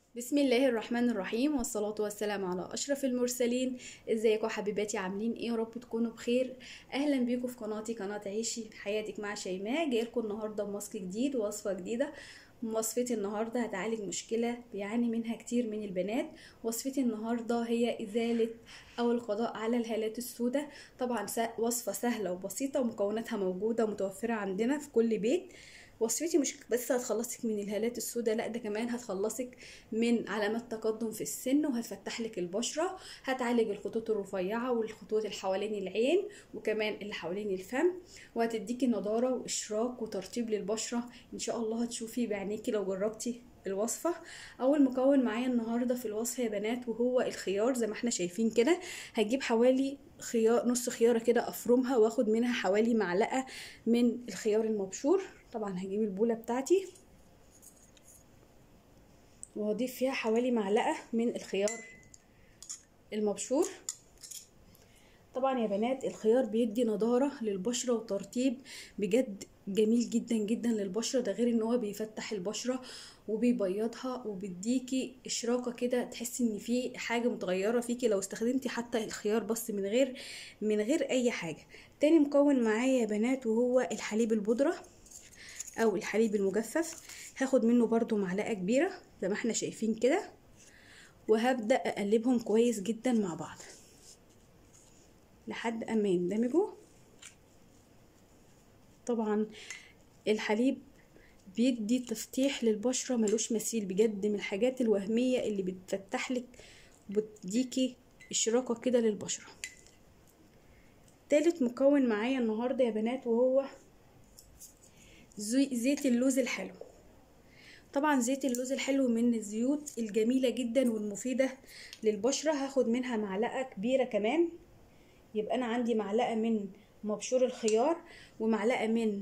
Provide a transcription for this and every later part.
بسم الله الرحمن الرحيم والصلاة والسلام على أشرف المرسلين ازيكم حبيباتي عاملين ايه يا رب تكونوا بخير اهلا بيكم في قناتي قناة عيشي حياتك مع شيماء جايلكم النهاردة بماسك جديد ووصفة جديدة وصفتي النهاردة هتعالج مشكلة بيعاني منها كتير من البنات وصفتي النهاردة هي إزالة أو القضاء على الهالات السوداء طبعا وصفة سهلة وبسيطة ومكوناتها موجودة ومتوفرة عندنا في كل بيت وصفتي مش بس هتخلصك من الهالات السوداء لا ده كمان هتخلصك من علامات تقدم في السن وهتفتح لك البشره هتعالج الخطوط الرفيعه والخطوط اللي حوالين العين وكمان اللي حوالين الفم وهتديكي نضاره واشراق وترطيب للبشره ان شاء الله هتشوفي بعينيكي لو جربتي الوصفة أول مكون معايا النهاردة في الوصفة يا بنات وهو الخيار زي ما احنا شايفين كده هجيب حوالي خيار نص خيارة كده أفرمها واخد منها حوالي معلقة من الخيار المبشور طبعا هجيب البولة بتاعتي وهضيف فيها حوالي معلقة من الخيار المبشور طبعا يا بنات الخيار بيدي نضارة للبشرة وترطيب بجد جميل جدا جدا للبشرة ده غير ان هو بيفتح البشرة وبيبيضها وبيديكي اشراقة كده تحسي ان في حاجة متغيرة فيكي لو استخدمتي حتى الخيار بس من غير من غير اي حاجة تاني مكون معايا يا بنات وهو الحليب البودرة او الحليب المجفف هاخد منه برضو معلقة كبيرة زي ما احنا شايفين كده وهبدأ اقلبهم كويس جدا مع بعض لحد اما يندمجوا طبعا الحليب بيدي تفتيح للبشرة ملوش مثيل بجد من الحاجات الوهمية اللي بتفتح لك وبتديكي اشراقة كده للبشرة تالت مكون معايا النهاردة يا بنات وهو زيت اللوز الحلو طبعا زيت اللوز الحلو من الزيوت الجميلة جدا والمفيدة للبشرة هاخد منها معلقة كبيرة كمان يبقى انا عندي معلقة من مبشور الخيار ومعلقة من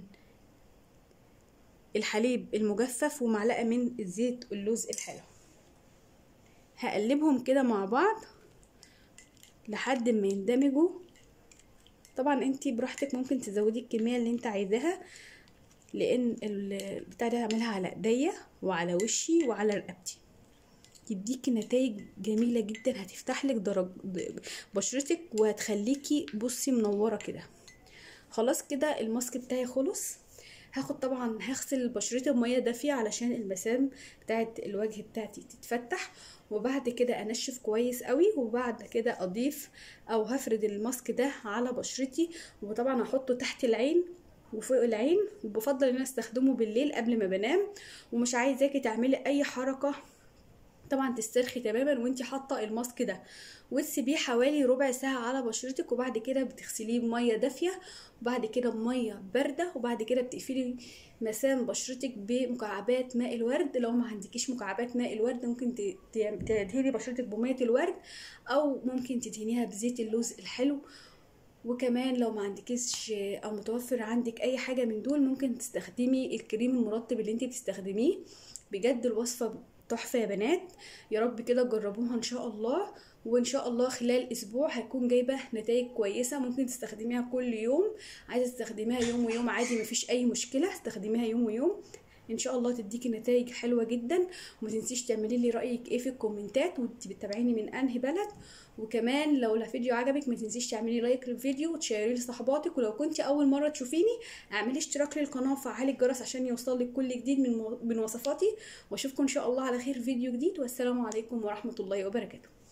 الحليب المجفف ومعلقة من زيت اللوز الحلو هقلبهم كده مع بعض لحد ما يندمجوا طبعا انتي براحتك ممكن تزودي الكمية اللي انت عايزاها لان البتاع ده هعملها على ايديا وعلى وشي وعلى رقبتي يديكي نتائج جميلة جدا هتفتح لك درج بشرتك وهتخليكي بصي منورة كده خلاص كده الماسك بتاعي خلص هاخد طبعا هغسل بشرتي بميه دافيه علشان المسام بتاعت الوجه بتاعتي تتفتح وبعد كده انشف كويس قوي وبعد كده اضيف او هفرد الماسك ده على بشرتي وطبعا هحطه تحت العين وفوق العين وبفضل ان انا استخدمه بالليل قبل ما بنام ومش عايزاكي تعملي اي حركه طبعا تسترخي تماما وانتي حاطه الماسك ده وتسيبيه حوالي ربع ساعه على بشرتك وبعد كده بتغسليه بميه دافيه وبعد كده بميه بارده وبعد كده بتقفلي مسام بشرتك بمكعبات ماء الورد لو ما عندكيش مكعبات ماء الورد ممكن تدهني بشرتك بميه الورد او ممكن تدهنيها بزيت اللوز الحلو وكمان لو ما عندكيش او متوفر عندك اي حاجه من دول ممكن تستخدمي الكريم المرطب اللي انت بتستخدميه بجد الوصفه تحفة يا بنات يا رب كده تجربوها ان شاء الله وان شاء الله خلال اسبوع هتكون جايبه نتائج كويسه ممكن تستخدميها كل يوم عايزه تستخدميها يوم ويوم عادي مفيش اي مشكله استخدميها يوم ويوم ان شاء الله تديكي نتائج حلوه جدا وما تنسيش تعملي لي رايك ايه في الكومنتات وانت بتتابعيني من انهي بلد وكمان لو الفيديو عجبك ما تنسيش تعملي لايك للفيديو وتشيريه لصحباتك ولو كنت اول مره تشوفيني اعملي اشتراك للقناه وفعلي الجرس عشان يوصلك كل جديد من من وصفاتي واشوفكم ان شاء الله على خير فيديو جديد والسلام عليكم ورحمه الله وبركاته